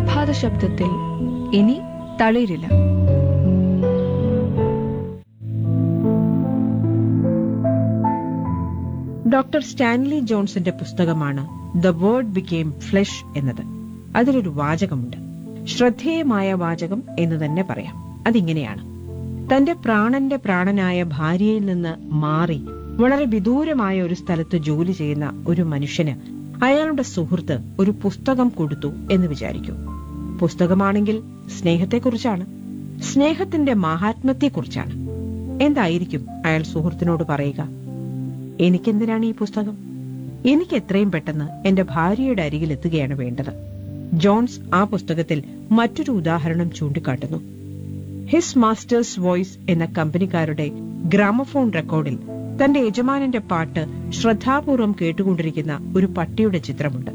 പ്രഭാത ശബ്ദത്തിൽ ഇനി തളിരില്ല ഡോക്ടർ സ്റ്റാൻലി ജോൺസിന്റെ പുസ്തകമാണ് ദ വേർഡ് ബിക്കെയിം ഫ്ലഷ് എന്നത് അതിലൊരു വാചകമുണ്ട് ശ്രദ്ധേയമായ വാചകം എന്ന് തന്നെ പറയാം അതിങ്ങനെയാണ് തന്റെ പ്രാണന്റെ പ്രാണനായ ഭാര്യയിൽ നിന്ന് മാറി വളരെ വിദൂരമായ ഒരു സ്ഥലത്ത് ജോലി ചെയ്യുന്ന ഒരു മനുഷ്യന് അയാളുടെ സുഹൃത്ത് ഒരു പുസ്തകം കൊടുത്തു എന്ന് വിചാരിക്കൂ പുസ്തകമാണെങ്കിൽ സ്നേഹത്തെക്കുറിച്ചാണ് സ്നേഹത്തിന്റെ മാഹാത്മ്യത്തെക്കുറിച്ചാണ് എന്തായിരിക്കും അയാൾ സുഹൃത്തിനോട് പറയുക എനിക്കെന്തിനാണ് ഈ പുസ്തകം എനിക്ക് എത്രയും പെട്ടെന്ന് എന്റെ ഭാര്യയുടെ അരികിൽ എത്തുകയാണ് വേണ്ടത് ജോൺസ് ആ പുസ്തകത്തിൽ മറ്റൊരു ഉദാഹരണം ചൂണ്ടിക്കാട്ടുന്നു ഹിസ് മാസ്റ്റേഴ്സ് വോയിസ് എന്ന കമ്പനിക്കാരുടെ ഗ്രാമഫോൺ റെക്കോർഡിൽ തന്റെ യജമാനന്റെ പാട്ട് ശ്രദ്ധാപൂർവം കേട്ടുകൊണ്ടിരിക്കുന്ന ഒരു പട്ടിയുടെ ചിത്രമുണ്ട്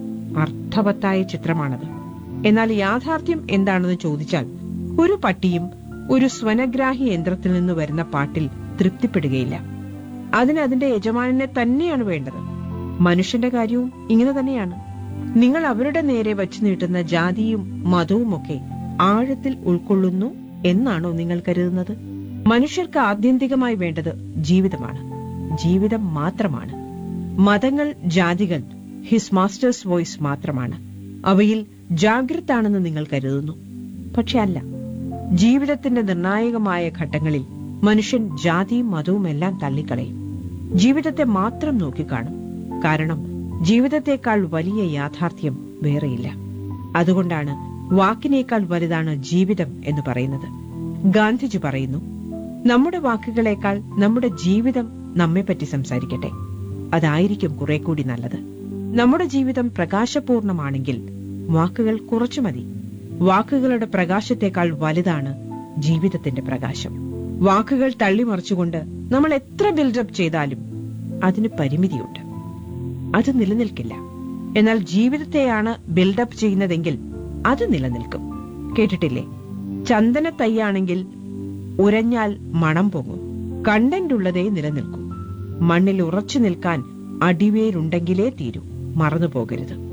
അർത്ഥവത്തായ ചിത്രമാണത് എന്നാൽ യാഥാർത്ഥ്യം എന്താണെന്ന് ചോദിച്ചാൽ ഒരു പട്ടിയും ഒരു സ്വനഗ്രാഹി യന്ത്രത്തിൽ നിന്ന് വരുന്ന പാട്ടിൽ തൃപ്തിപ്പെടുകയില്ല അതിന് അതിന്റെ യജമാനനെ തന്നെയാണ് വേണ്ടത് മനുഷ്യന്റെ കാര്യവും ഇങ്ങനെ തന്നെയാണ് നിങ്ങൾ അവരുടെ നേരെ വച്ചു നീട്ടുന്ന ജാതിയും മതവുമൊക്കെ ആഴത്തിൽ ഉൾക്കൊള്ളുന്നു എന്നാണോ നിങ്ങൾ കരുതുന്നത് മനുഷ്യർക്ക് ആത്യന്തികമായി വേണ്ടത് ജീവിതമാണ് ജീവിതം മാത്രമാണ് മതങ്ങൾ ജാതികൾ ഹിസ് മാസ്റ്റേഴ്സ് വോയിസ് മാത്രമാണ് അവയിൽ ജാഗ്രതാണെന്ന് നിങ്ങൾ കരുതുന്നു പക്ഷെ അല്ല ജീവിതത്തിന്റെ നിർണായകമായ ഘട്ടങ്ങളിൽ മനുഷ്യൻ ജാതിയും മതവും എല്ലാം തള്ളിക്കളയും ജീവിതത്തെ മാത്രം നോക്കിക്കാണും കാരണം ജീവിതത്തെക്കാൾ വലിയ യാഥാർത്ഥ്യം വേറെയില്ല അതുകൊണ്ടാണ് വാക്കിനേക്കാൾ വലുതാണ് ജീവിതം എന്ന് പറയുന്നത് ഗാന്ധിജി പറയുന്നു നമ്മുടെ വാക്കുകളേക്കാൾ നമ്മുടെ ജീവിതം നമ്മെപ്പറ്റി സംസാരിക്കട്ടെ അതായിരിക്കും കുറെ കൂടി നല്ലത് നമ്മുടെ ജീവിതം പ്രകാശപൂർണമാണെങ്കിൽ വാക്കുകൾ കുറച്ചു മതി വാക്കുകളുടെ പ്രകാശത്തെക്കാൾ വലുതാണ് ജീവിതത്തിന്റെ പ്രകാശം വാക്കുകൾ തള്ളിമറിച്ചുകൊണ്ട് നമ്മൾ എത്ര ബിൽഡപ്പ് ചെയ്താലും അതിന് പരിമിതിയുണ്ട് അത് നിലനിൽക്കില്ല എന്നാൽ ജീവിതത്തെയാണ് ബിൽഡപ്പ് ചെയ്യുന്നതെങ്കിൽ അത് നിലനിൽക്കും കേട്ടിട്ടില്ലേ ചന്ദന തൈയാണെങ്കിൽ ഉരഞ്ഞാൽ മണം പൊങ്ങും കണ്ടന്റ് ഉള്ളതേ നിലനിൽക്കൂ മണ്ണിൽ ഉറച്ചു നിൽക്കാൻ അടിവേരുണ്ടെങ്കിലേ തീരൂ മറന്നു പോകരുത്